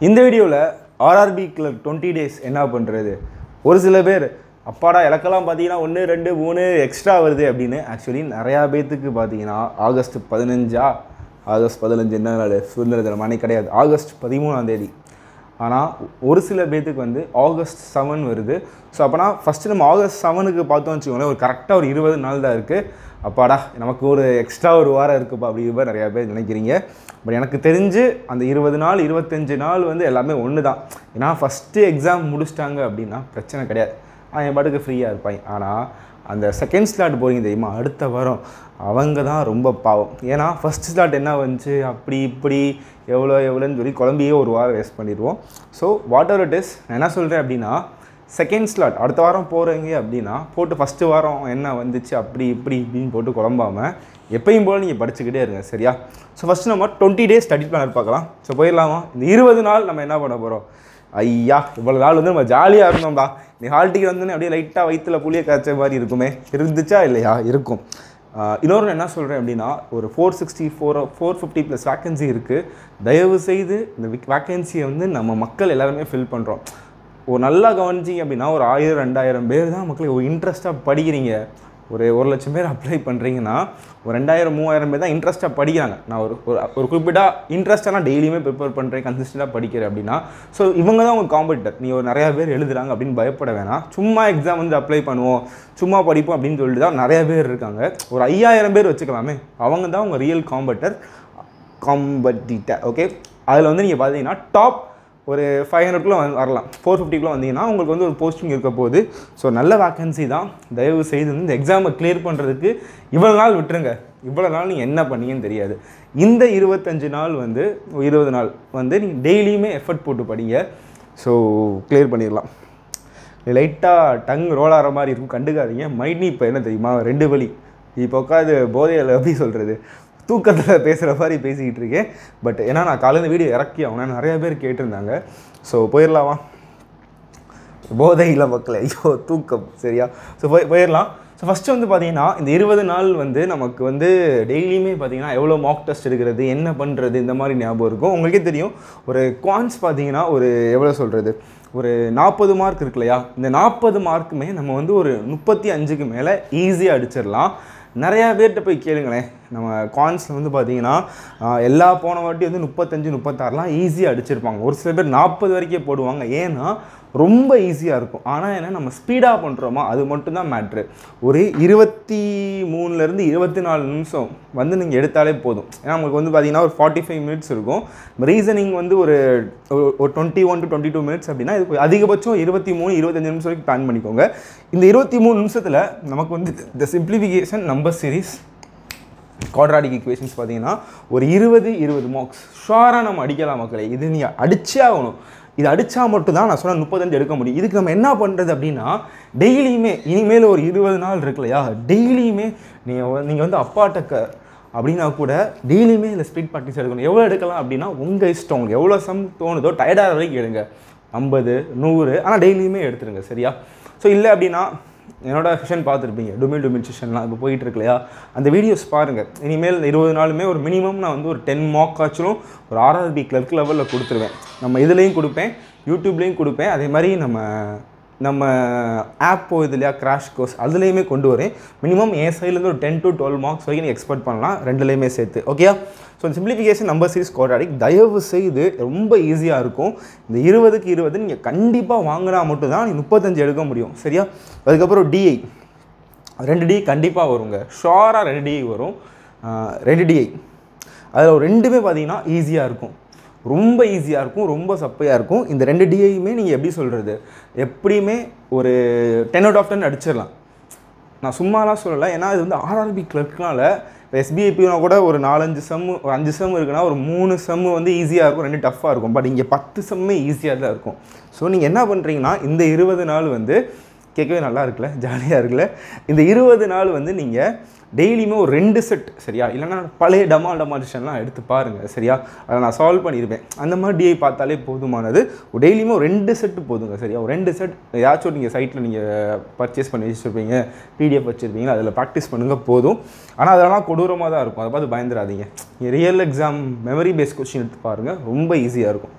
இந்த வீடியோவில் RRB club twenty days என்ன பண்ணுறது ஒரு சில பேர் அப்பாடா இலக்கெல்லாம் பார்த்தீங்கன்னா ஒன்று ரெண்டு மூணு எக்ஸ்ட்ரா வருது அப்படின்னு ஆக்சுவலி நிறையா பேர்த்துக்கு பார்த்தீங்கன்னா ஆகஸ்ட் பதினஞ்சா ஆகஸ்ட் பதினஞ்சு என்ன நாள் சுதந்திர தினம் அன்னைக்கு கிடையாது ஆகஸ்ட் பதிமூணாம் தேதி ஆனால் ஒரு சில பேர்த்துக்கு வந்து ஆகஸ்ட் செவன் வருது ஸோ அப்போனா ஃபஸ்ட்டு நம்ம ஆகஸ்ட் செவனுக்கு பார்த்தோம் வச்சுக்கோங்களேன் ஒரு கரெக்டாக ஒரு இருபது நாள் தான் இருக்குது அப்பாடா நமக்கு ஒரு எக்ஸ்ட்ரா ஒரு வாரம் இருக்குப்பா அப்படி மாதிரி நிறையா பேர் நினைக்கிறீங்க பட் எனக்கு தெரிஞ்சு அந்த இருபது நாள் இருபத்தஞ்சு நாள் வந்து எல்லாமே ஒன்று தான் ஏன்னா ஃபஸ்ட்டு எக்ஸாம் முடிச்சிட்டாங்க அப்படின்னா பிரச்சனை கிடையாது அவன் என் பாட்டுக்கு ஃப்ரீயாக இருப்பாங்க ஆனால் அந்த செகண்ட் ஸ்லாட் போகிறீங்க தெரியுமா அடுத்த வாரம் அவங்க தான் ரொம்ப பாவம் ஏன்னா ஃபஸ்ட் ஸ்லாட் என்ன வந்துச்சு அப்படி இப்படி எவ்வளோ எவ்வளோன்னு சொல்லி குழம்பியே ஒரு வாரம் வேஸ்ட் பண்ணிடுவோம் so whatever it is நான் என்ன சொல்கிறேன் அப்படின்னா செகண்ட் ஸ்லாட் அடுத்த வாரம் போகிறீங்க அப்படின்னா போட்டு ஃபஸ்ட்டு வாரம் என்ன வந்துச்சு அப்படி இப்படி இப்படின்னு போட்டு குழம்பாமல் எப்பயும் போல் நீங்கள் படிச்சுக்கிட்டே இருங்க சரியா ஸோ ஃபஸ்ட்டு நம்ம டுவெண்ட்டி டேஸ் ஸ்டடி பிளானர் பார்க்கலாம் ஸோ போயிடலாமா இந்த இருபது நாள் நம்ம என்ன பண்ண போகிறோம் ஐயா இவ்வளோ நாள் வந்து நம்ம ஜாலியாக இருந்தோம்டா நீ ஹால் டிக்கெட் வந்தோன்னே அப்படியே லைட்டாக வயிற்றுல புளிய காய்ச்ச மாதிரி இருக்குமே இருந்துச்சா இல்லையா இருக்கும் ஆஹ் இன்னொரு என்ன சொல்கிறேன் அப்படின்னா ஒரு four sixty four four fifty plus vacancy இருக்குது தயவு செய்து இந்த வேக்கன்சியை வந்து நம்ம மக்கள் எல்லாருமே ஃபில் பண்ணுறோம் ஒரு நல்லா கவனிச்சிங்க அப்படின்னா ஒரு ஆயிரம் ரெண்டாயிரம் பேர் தான் மக்கள் ஒரு இன்ட்ரெஸ்ட்டாக படிக்கிறீங்க ஒரு ஒரு லட்சம் பேர் அப்ளை பண்ணுறீங்கன்னா ஒரு ரெண்டாயிரம் மூவாயிரம் பேர் தான் இன்ட்ரெஸ்ட்டாக படிக்கிறாங்க நான் ஒரு ஒரு ஒரு குறிப்பிட்ட இன்ட்ரெஸ்ட்டாக நான் டெய்லியுமே ப்ரிப்பேர் பண்ணுறேன் கன்சிஸ்டண்ட்டாக படிக்கிறேன் அப்படின்னா ஸோ இவங்க தான் உங்கள் காம்படிட்டர் நீ ஒரு நிறையா பேர் எழுதுறாங்க அப்படின்னு பயப்பட வேணாம் சும்மா எக்ஸாம் வந்து அப்ளை பண்ணுவோம் சும்மா படிப்போம் அப்படின்னு சொல்லிட்டு தான் நிறைய பேர் இருக்காங்க ஒரு ஐயாயிரம் பேர் வச்சுக்கலாமே அவங்க தான் உங்கள் ரியல் காம்பட்டர் காம்படிட்டர் ஓகே அதில் வந்து நீங்கள் பார்த்தீங்கன்னா டாப் ஒரு ஃபைவ் ஹண்ட்ரட்குள்ளே வரலாம் ஃபோர் ஃபிஃப்டிக்குள்ளே வந்தீங்கன்னா உங்களுக்கு வந்து ஒரு போஸ்டிங் இருக்க போகுது ஸோ நல்ல வேக்கன்சி தான் தயவு செய்து வந்து இந்த எக்ஸாமை கிளியர் பண்ணுறதுக்கு இவ்வளோ நாள் விட்டுருங்க இவ்வளோ நாள் நீங்கள் என்ன பண்ணீங்கன்னு தெரியாது இந்த இருபத்தஞ்சு நாள் வந்து இருபது நாள் வந்து நீங்கள் டெய்லியுமே எஃபர்ட் போட்டு படிங்க ஸோ கிளியர் பண்ணிடலாம் லைட்டாக டங் ரோல் ஆகிற மாதிரி இருக்கும் கண்டுக்காதீங்க மைண்ட்னி இப்போ என்ன தெரியுமா ரெண்டு வழி இப்போ உட்காந்து போதையில் எப்படி சொல்கிறது தூக்கத்தில் பேசுகிற மாதிரி பேசிக்கிட்டு இருக்கேன் பட் ஏன்னா நான் காலையில் வீடியோ இறக்கி ஆகணும் நிறைய பேர் கேட்டிருந்தாங்க ஸோ போயிடலாமா போதையில் மக்கள் ஐயோ தூக்கம் சரியா ஸோ போய் போயிடலாம் ஸோ ஃபஸ்ட்டு வந்து பார்த்தீங்கன்னா இந்த இருபது நாள் வந்து நமக்கு வந்து டெய்லியுமே பார்த்தீங்கன்னா எவ்வளோ மாக் டெஸ்ட் எடுக்கிறது என்ன பண்ணுறது இந்த மாதிரி ஞாபகம் இருக்கும் உங்களுக்கே தெரியும் ஒரு குவான்ஸ் பார்த்தீங்கன்னா ஒரு எவ்வளோ சொல்கிறது ஒரு நாற்பது மார்க் இருக்கு இல்லையா இந்த நாற்பது மார்க்குமே நம்ம வந்து ஒரு முப்பத்தி அஞ்சுக்கு மேலே ஈஸியாக அடிச்சிடலாம் நிறையா பேர்கிட்ட போய் கேளுங்களேன் நம்ம கான்ஸில் வந்து பார்த்தீங்கன்னா ஆஹ், எல்லா போன வாட்டி வந்து முப்பத்தஞ்சு முப்பத்தாறுலாம் ஈஸியாக அடிச்சிருப்பாங்க ஒரு சில பேர் நாற்பது வரைக்கும் போடுவாங்க ஏன்னா ரொம்ப ஈஸியாக இருக்கும் ஆனால் என்ன நம்ம ஸ்பீடாக பண்ணுறோமா அது மட்டும்தான் மேட்ரு ஒரு இருபத்தி மூணுலேருந்து இருபத்தி நாலு நிமிஷம் வந்து நீங்கள் எடுத்தாலே போதும் ஏன்னா உங்களுக்கு வந்து பார்த்தீங்கன்னா ஒரு ஃபார்ட்டி ஃபைவ் மினிட்ஸ் இருக்கும் ரீசனிங் வந்து ஒரு ஒரு- ஒரு twenty one to twenty two minutes அப்படின்னா இது அதிகபட்சம் இருபத்தி மூணு இருபத்தஞ்சு நிமிஷம் வரைக்கும் பிளான் பண்ணிக்கோங்க இந்த இருபத்தி மூணு நிமிஷத்தில் நமக்கு வந்து இந்த simplification number series quadratic equations பார்த்தீங்கன்னா ஒரு இருபது இருபது மார்க்ஸ் ஷுவராக நம்ம அடிக்கலாம் மக்களே இது நீ அடிச்சே ஆகணும் இது அடித்தா மட்டும் தான் நான் சொன்ன முப்பத்தஞ்சு எடுக்க முடியும் இதுக்கு நம்ம என்ன பண்ணுறது அப்படின்னா டெய்லியுமே இனிமேல் ஒரு இருபது நாள் இருக்கு இல்லையா டெய்லியுமே நீங்கள் நீங்கள் வந்து அப்பாட்டக்க அப்படின்னா கூட டெய்லியுமே இந்த ஸ்பீட் ப்ராக்டிஸ் எடுக்கணும் எவ்வளோ எடுக்கலாம் அப்படின்னா உங்கள் இஷ்டம் உங்களுக்கு எவ்வளோ சம் தோணுதோ டயர்டாக வரைக்கும் எடுங்க ஐம்பது நூறு ஆனால் டெய்லியுமே எடுத்துருங்க சரியா ஸோ இல்லை அப்படின்னா என்னோட செஷன் பார்த்துருப்பீங்க டுமில் டுமில் செஷன்லாம் இப்போ போயிட்டு இருக்கு இல்லையா அந்த வீடியோஸ் பாருங்கள் இனிமேல் இந்த இருபது நாளுமே ஒரு மினிமம் நான் வந்து ஒரு டென் மார்க் ஆச்சும் ஒரு ஆர்ஆர்பி கிளர்க் லெவலில் கொடுத்துருவேன் நம்ம இதுலேயும் கொடுப்பேன் யூடியூப்லேயும் கொடுப்பேன் அதே மாதிரி நம்ம நம்ம ஆப் போகுது இல்லையா கிராஷ் கோர்ஸ் அதுலேயுமே கொண்டு வரேன் மினிமம் என் சைட்லேருந்து ஒரு டென் டு டுவெல் மார்க்ஸ் வரைக்கும் நீங்கள் எக்ஸ்பெக்ட் பண்ணலாம் ரெண்டுலேயுமே சேர்த்து ஓகேயா so simplification number series quadratic தயவு செய்து ரொம்ப ஈஸியாக இருக்கும் இந்த இருபதுக்கு இருபது நீங்கள் கண்டிப்பாக வாங்கினா மட்டும்தான் நீ முப்பத்தஞ்சு எடுக்க முடியும் சரியா அதுக்கப்புறம் டிஐ ரெண்டு டி கண்டிப்பாக வருங்க ஷோராக ரெண்டு டிஐ வரும் ஆஹ் ரெண்டு டிஐ அதில் ஒரு ரெண்டுமே பார்த்தீங்கன்னா ஈஸியாக இருக்கும் ரொம்ப ஈஸியாக இருக்கும் ரொம்ப சப்பையாக இருக்கும் இந்த ரெண்டு டிஐயுமே நீங்கள் எப்படி சொல்கிறது எப்படியுமே ஒரு டென் அவுட் ஆஃப் டென் அடிச்சிடலாம் நான் சும்மாலாம் சொல்லலை ஏன்னா இது வந்து ஆர்ஆர்பி கிளர்க்னால இப்போ எஸ்பிஐபினா கூட ஒரு நாலஞ்சு செம்மு ஒரு அஞ்சு செம்மு இருக்குன்னா ஒரு மூணு செம்மு வந்து ஈஸியாக இருக்கும் ரெண்டு டஃப்பாக இருக்கும் பட் இங்கே பத்து செம்மே ஈஸியாக தான் இருக்கும் ஸோ நீங்கள் என்ன பண்ணுறீங்கன்னா இந்த இருபது நாள் வந்து கேட்கவே நல்லா இருக்குல்ல ஜாலியாக இருக்குல்ல இந்த இருபது நாள் வந்து நீங்கள் டெய்லியுமே ஒரு ரெண்டு செட் சரியா இல்லைன்னா பழைய டமால் டமாலிஷன்லாம் எடுத்து பாருங்கள் சரியா அதை நான் சால்வ் பண்ணியிருப்பேன் அந்த மாதிரி டிஐ பார்த்தாலே போதுமானது ஒரு டெய்லியுமே ஒரு ரெண்டு செட்டு போதுங்க சரியா ஒரு ரெண்டு செட் ஏதாச்சும் நீங்கள் சைட்டில் நீங்கள் பர்ச்சேஸ் பண்ணி வச்சுருப்பீங்க பிடிஎஃப் வச்சுருப்பீங்க அதில் ப்ராக்டிஸ் பண்ணுங்கள் போதும் ஆனால் அதெல்லாம் கொடூரமாக தான் இருக்கும் அதை பார்த்து பயந்துடாதீங்க real exam memory base question எடுத்து பாருங்கள் ரொம்ப ஈஸியாக இருக்கும்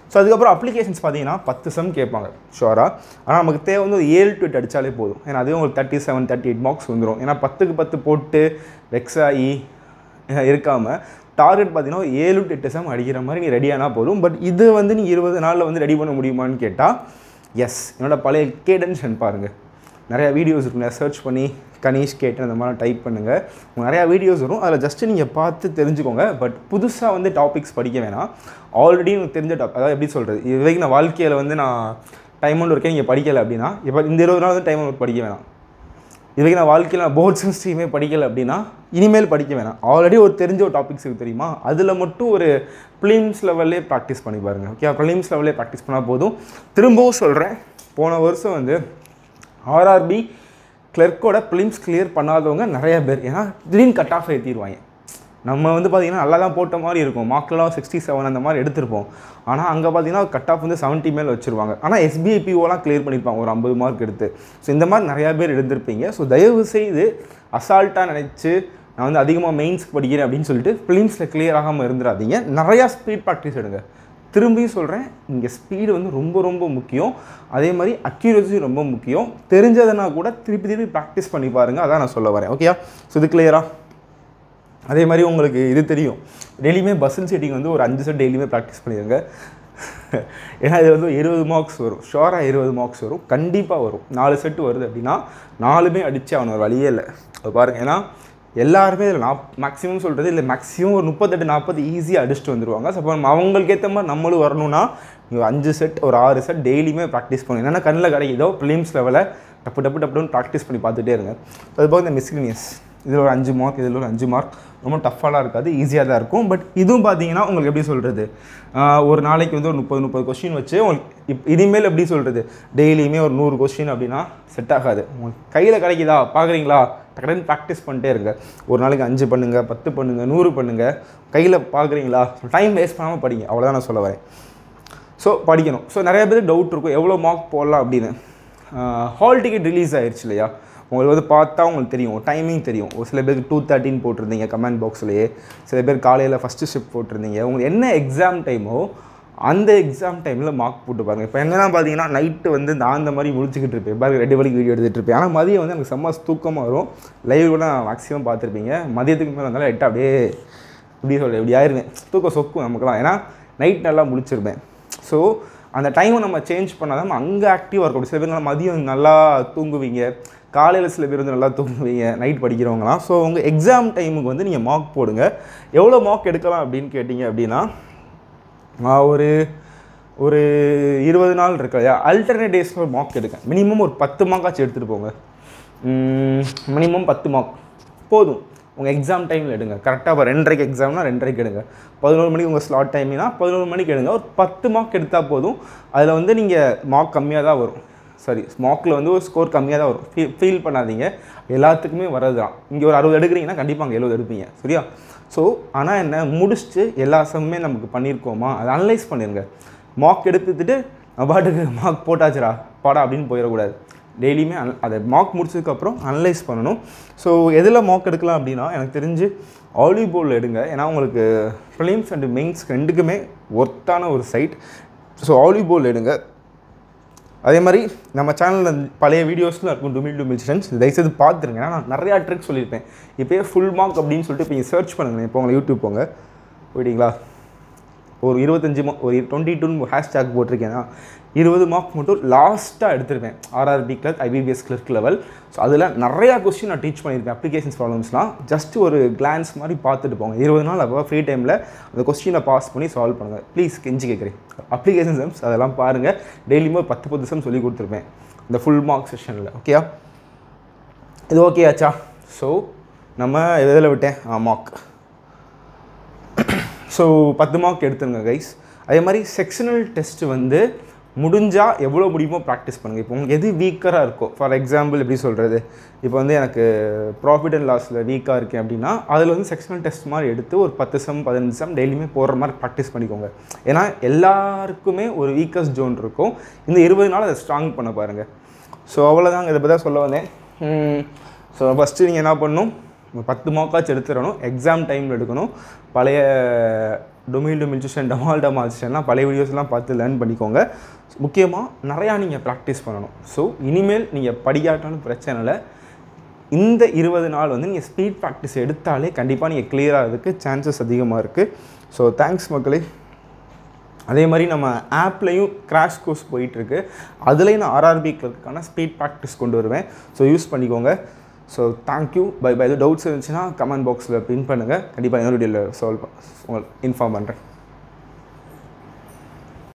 ஸோ அதுக்கப்புறம் அப்ளிகேஷன்ஸ் பார்த்தீங்கன்னா பத்து செம் கேட்பாங்க ஷுவராக ஆனால் நமக்கு தேவை வந்து ஒரு ஏழு டு எட்டு அடித்தாலே போதும் ஏன்னா அதுவே உங்களுக்கு thirty seven thirty eight marks வந்துடும் ஏன்னா பத்துக்கு பத்து போட்டு வெக்ஸ் ஆகி இருக்காமல் டார்கெட் பார்த்தீங்கன்னா ஒரு ஏழு டு எட்டு செம் அடிக்கிற மாதிரி நீ ரெடியானா போதும் பட் இது வந்து நீ இருபது நாளில் வந்து ரெடி பண்ண முடியுமான்னு கேட்டால் எஸ் என்னோட பழைய கேடன்ஷன் பாருங்கள் நிறையா வீடியோஸ் இருக்குங்க சர்ச் பண்ணி கணேஷ் கேட்டு அந்த மாதிரி டைப் பண்ணுங்கள் நிறையா வீடியோஸ் வரும் அதில் ஜஸ்ட்டு நீங்கள் பார்த்து தெரிஞ்சுக்கோங்க பட் புதுசாக வந்து டாபிக்ஸ் படிக்க வேணாம் ஆல்ரெடி உங்களுக்கு தெரிஞ்ச டாப் அதாவது எப்படி சொல்கிறது இது வரைக்கும் நான் வாழ்க்கையில் வந்து நான் டைம் ஒன்று இருக்கேன் நீங்கள் படிக்கலை அப்படின்னா இப்போ இந்த இருபது நாள் வந்து டைம் ஒன்று படிக்க வேணாம் இது வரைக்கும் நான் வாழ்க்கையில் நான் போர்ட்ஸ் ஹிஸ்ட்ரியுமே படிக்கலை அப்படின்னா இனிமேல் படிக்க வேணாம் ஆல்ரெடி ஒரு தெரிஞ்ச ஒரு டாபிக்ஸ் இருக்கு தெரியுமா அதில் மட்டும் ஒரு ப்ளிம்ஸ் லெவல்லே ப்ராக்டிஸ் பண்ணி பாருங்கள் ஓகே ப்ளிம்ஸ் லெவல்லே ப்ராக்டிஸ் பண்ணால் போதும் திரும்பவும் சொல்கிறேன் போன வருஷம் வந்து ஆர்ஆர்பி கிளர்க்கோட ப்ளிம்ஸ் கிளியர் பண்ணாதவங்க நிறைய பேர் ஏன்னா திடீர்னு கட் ஆஃப் ஏற்றிடுவாங்க நம்ம வந்து பார்த்திங்கன்னா நல்லா தான் போட்ட மாதிரி இருக்கும் மார்க்லாம் சிக்ஸ்டி செவன் அந்த மாதிரி எடுத்திருப்போம் ஆனால் அங்கே பார்த்தீங்கன்னா கட் ஆஃப் வந்து செவன்ட்டி மேல் வச்சுருவாங்க ஆனால் எஸ்பிஐ பிஓலாம் கிளியர் பண்ணியிருப்பாங்க ஒரு ஐம்பது மார்க் எடுத்து ஸோ இந்த மாதிரி நிறையா பேர் எடுத்திருப்பீங்க ஸோ தயவு செய்து அசால்ட்டாக நினச்சி நான் வந்து அதிகமாக மெயின்ஸ்க்கு படிக்கிறேன் அப்படின்னு சொல்லிட்டு ஃபிலிம்ஸில் கிளியர் ஆகாமல் இருந்துடாதீங்க நிறையா ஸ்பீட் ப்ராக்டிஸ் எடுங்க திரும்பியும் சொல்கிறேன் இங்கே ஸ்பீடு வந்து ரொம்ப ரொம்ப முக்கியம் அதே மாதிரி அக்யூரசி ரொம்ப முக்கியம் தெரிஞ்சதுன்னா கூட திருப்பி திருப்பி ப்ராக்டிஸ் பண்ணி பாருங்கள் அதான் நான் சொல்ல வரேன் ஓகேயா ஸோ இது கிளியரா அதே மாதிரி உங்களுக்கு இது தெரியும் டெய்லியுமே பஸ்ஸில் செட்டிங் வந்து ஒரு அஞ்சு செட் டெய்லியுமே ப்ராக்டிஸ் பண்ணிடுங்க ஏன்னா இது வந்து இருபது மார்க்ஸ் வரும் ஷோராக இருபது மார்க்ஸ் வரும் கண்டிப்பாக வரும் நாலு செட்டு வருது அப்படின்னா நாலுமே அடித்து அவன் ஒரு வழியே இல்லை அது பாருங்கள் ஏன்னா எல்லாருமே இதில் நான் மேக்ஸிமம் சொல்கிறது இல்லை மேக்ஸிமம் ஒரு முப்பத்தெட்டு நாற்பது ஈஸியாக அடிச்சுட்டு வந்துருவாங்க ஸோ அப்போ நம்ம அவங்களுக்கு ஏற்ற மாதிரி நம்மளும் வரணும்னா நீங்கள் அஞ்சு செட் ஒரு ஆறு செட் டெய்லியுமே ப்ராக்டிஸ் பண்ணணும் என்னென்னா கண்ணில் கிடைக்குதோ ப்ளிம்ஸ் லெவலில் டப்பு டப்பு டப்புன்னு ப்ராக்டிஸ் பண்ணி பார்த்துட்டே இருங்க அது போக இந்த மிஸ்லினியஸ் இதில் ஒரு அஞ்சு மார்க் இதில் ஒரு அஞ்சு மார்க் ரொம்ப டஃப்பாலாம் இருக்காது ஈஸியாக தான் இருக்கும் பட் இதுவும் பார்த்தீங்கன்னா உங்களுக்கு எப்படி சொல்கிறது ஒரு நாளைக்கு வந்து ஒரு முப்பது முப்பது கொஸ்டின் வச்சு உங்களுக்கு இப் இனிமேல் எப்படி சொல்கிறது டெய்லியுமே ஒரு நூறு கொஸ்டின் அப்படின்னா செட் ஆகாது உங்களுக்கு கையில் கிடைக்குதா பார்க்குறீங்களா டக்குனு ப்ராக்டிஸ் பண்ணிட்டே இருங்க ஒரு நாளைக்கு அஞ்சு பண்ணுங்கள் பத்து பண்ணுங்கள் நூறு பண்ணுங்கள் கையில் பார்க்குறீங்களா டைம் வேஸ்ட் பண்ணாமல் படிங்க அவ்வளோதான் நான் சொல்ல வரேன் ஸோ படிக்கணும் ஸோ நிறைய பேர் டவுட் இருக்கும் எவ்வளோ மார்க் போடலாம் அப்படின்னு ஹால் டிக்கெட் ரிலீஸ் ஆயிடுச்சு இல்லையா உங்களுக்கு வந்து பார்த்தா உங்களுக்கு தெரியும் டைமிங் தெரியும் ஒரு சில பேருக்கு டூ தேர்ட்டின் போட்டிருந்தீங்க கமெண்ட் பாக்ஸ்லேயே சில பேர் காலையில் ஃபஸ்ட்டு ஷிஃப்ட் போட்டிருந்தீங்க உங்களுக்கு என்ன எக்ஸாம் டைமோ அந்த எக்ஸாம் டைமில் மார்க் போட்டு பாருங்கள் இப்போ என்னென்னா பார்த்தீங்கன்னா நைட்டு வந்து நான் அந்த மாதிரி முடிச்சுக்கிட்டு இருப்பேன் பாருங்க ரெண்டு மணிக்கு வீடியோ எடுத்துகிட்டு இருப்பேன் ஆனால் மதியம் வந்து எனக்கு செம்ம தூக்கமாக வரும் லைவ் கூட நான் மேக்ஸிமம் பார்த்துருப்பீங்க மதியத்துக்கு மேலே வந்தாலும் எட்டு அப்படியே இப்படி சொல்ல இப்படி ஆயிருவேன் தூக்கம் சொக்கும் நமக்குலாம் ஏன்னா நைட் நல்லா முடிச்சிருப்பேன் ஸோ அந்த டைமை நம்ம சேஞ்ச் பண்ணால் தான் அங்கே ஆக்டிவாக இருக்கும் சில பேர் நல்லா மதியம் நல்லா தூங்குவீங்க காலையில் சில பேர் வந்து நல்லா தூங்குவீங்க நைட் படிக்கிறவங்களாம் ஸோ உங்கள் எக்ஸாம் டைமுக்கு வந்து நீங்கள் மார்க் போடுங்க எவ்வளோ மார்க் எடுக்கலாம் அப்படின்னு கேட்டிங்க அப்படின்னா நான் ஒரு ஒரு இருபது நாள் இருக்கு இல்லையா அல்டர்னேட் டேஸில் ஒரு மார்க் எடுக்கேன் மினிமம் ஒரு பத்து மார்க்காச்சும் எடுத்துகிட்டு போங்க மினிமம் பத்து மார்க் போதும் உங்கள் எக்ஸாம் டைமில் எடுங்க கரெக்டாக இப்போ ரெண்டரைக்கு எக்ஸாம்னா ரெண்டரைக்கு எடுங்க பதினோரு மணிக்கு உங்கள் ஸ்லாட் டைம்னா பதினோரு மணிக்கு எடுங்க ஒரு பத்து மார்க் எடுத்தால் போதும் அதில் வந்து நீங்கள் மார்க் கம்மியாக தான் வரும் சாரி மார்க்கில் வந்து ஒரு ஸ்கோர் கம்மியாக தான் வரும் ஃபீல் ஃபீல் பண்ணாதீங்க எல்லாத்துக்குமே வரது தான் இங்கே ஒரு அறுபது எடுக்கிறீங்கன்னா கண்டிப்பாக அங்கே எழுபது எடுப்பீங்க சரியா ஸோ ஆனால் என்ன முடிச்சுட்டு எல்லா சம்மே நமக்கு பண்ணியிருக்கோமா அதை அனலைஸ் பண்ணிடுங்க மார்க் எடுத்துட்டு நான் பாட்டுக்கு மார்க் போட்டாச்சுடா பாடா அப்படின்னு போயிடக்கூடாது டெய்லியுமே அன் அதை மார்க் முடிச்சதுக்கப்புறம் அனலைஸ் பண்ணணும் ஸோ எதில் மார்க் எடுக்கலாம் அப்படின்னா எனக்கு தெரிஞ்சு வாலிபால் எடுங்க ஏன்னா உங்களுக்கு ப்ளிம்ஸ் அண்ட் மெயின்ஸ் ரெண்டுக்குமே ஒர்த்தான ஒரு சைட் ஸோ வாலிபால் எடுங்க அதே மாதிரி நம்ம சேனலில் பழைய வீடியோஸ்லாம் இருக்கும் டுமில் டுமில் ஸ்டன்ஸ் தயவுசெய்து பார்த்துருங்க ஏன்னா நான் நிறையா ட்ரிக் சொல்லியிருப்பேன் இப்போயே ஃபுல் மார்க் அப்படின்னு சொல்லிட்டு இப்போ நீங்கள் சர்ச் பண்ணுங்கள் இப்போ உங்களை யூடியூப் போங்க போயிட்டீங்களா ஒரு இருபத்தஞ்சி மா ஒரு டுவெண்ட்டி டூ ஹேஷ்டேக் போட்டிருக்கேன்னா இருபது மார்க் மட்டும் லாஸ்ட்டாக எடுத்திருப்பேன் RRB clerk IBPS clerk level so அதில் நிறையா கொஸ்டின் நான் டீச் பண்ணியிருப்பேன் அப்ளிகேஷன்ஸ் ப்ராப்ளம்ஸ்லாம் ஜஸ்ட் ஒரு கிளான்ஸ் மாதிரி பார்த்துட்டு போங்க இருபது நாள் அப்போ ஃப்ரீ டைமில் அந்த கொஸ்டினை பாஸ் பண்ணி சால்வ் பண்ணுங்கள் ப்ளீஸ் கெஞ்சி கேட்குறேன் அப்ளிகேஷன் சம்ஸ் அதெல்லாம் பாருங்கள் டெய்லியுமே ஒரு பத்து பத்து சம் சொல்லி கொடுத்துருப்பேன் இந்த ஃபுல் மார்க் செஷனில் ஓகேயா இது ஓகே ஆச்சா ஸோ நம்ம எதில் விட்டேன் ஆ மார்க் ஸோ பத்து மார்க் எடுத்துருங்க கைஸ் அதே மாதிரி செக்ஷனல் டெஸ்ட் வந்து முடிஞ்சால் எவ்வளோ முடியுமோ ப்ராக்டிஸ் பண்ணுங்கள் இப்போ உங்களுக்கு எது வீக்கராக இருக்கோ ஃபார் எக்ஸாம்பிள் எப்படி சொல்கிறது இப்போ வந்து எனக்கு ப்ராஃபிட் அண்ட் லாஸில் வீக்காக இருக்கேன் அப்படின்னா அதில் வந்து செக்ஷனல் டெஸ்ட் மாதிரி எடுத்து ஒரு பத்து சம் பதினஞ்சு சம் டெய்லியுமே போடுற மாதிரி ப்ராக்டிஸ் பண்ணிக்கோங்க ஏன்னா எல்லாருக்குமே ஒரு வீக்கஸ்ட் ஜோன் இருக்கும் இந்த இருபது நாள் அதை ஸ்ட்ராங் பண்ண பாருங்கள் ஸோ அவ்வளோதாங்க இதை பற்றி தான் சொல்ல வந்தேன் ஸோ ஃபஸ்ட்டு நீங்கள் என்ன பண்ணணும் பத்து மார்க்காச்சும் எடுத்துடணும் எக்ஸாம் டைமில் எடுக்கணும் பழைய டொமில் டொமில்யூஷன் டமால் டமால்ஷன்லாம் பழைய வீடியோஸ்லாம் பார்த்து லேர்ன் பண்ணிக்கோங்க முக்கியமாக நிறையா நீங்கள் ப்ராக்டிஸ் பண்ணணும் ஸோ இனிமேல் நீங்கள் படிக்காட்டாலும் பிரச்சனை இல்லை இந்த இருபது நாள் வந்து நீங்கள் ஸ்பீட் ப்ராக்டிஸ் எடுத்தாலே கண்டிப்பாக நீங்கள் clear ஆகிறதுக்கு சான்சஸ் அதிகமாக இருக்குது ஸோ தேங்க்ஸ் மக்களே அதே மாதிரி நம்ம ஆப்லேயும் கிராஷ் கோர்ஸ் போயிட்டுருக்கு அதுலேயும் நான் ஆர்ஆர்பி கிளர்க்கான ஸ்பீட் ப்ராக்டிஸ் கொண்டு வருவேன் ஸோ யூஸ் பண்ணிக்கோங்க ஸோ தேங்க்யூ பை பை எதுவும் டவுட்ஸ் இருந்துச்சுன்னா கமெண்ட் பாக்ஸில் பின் பண்ணுங்கள் கண்டிப்பாக இன்னொரு வீடியோவில் சால்வ் உங்களுக்கு இன்ஃபார்ம் பண்ணுறேன்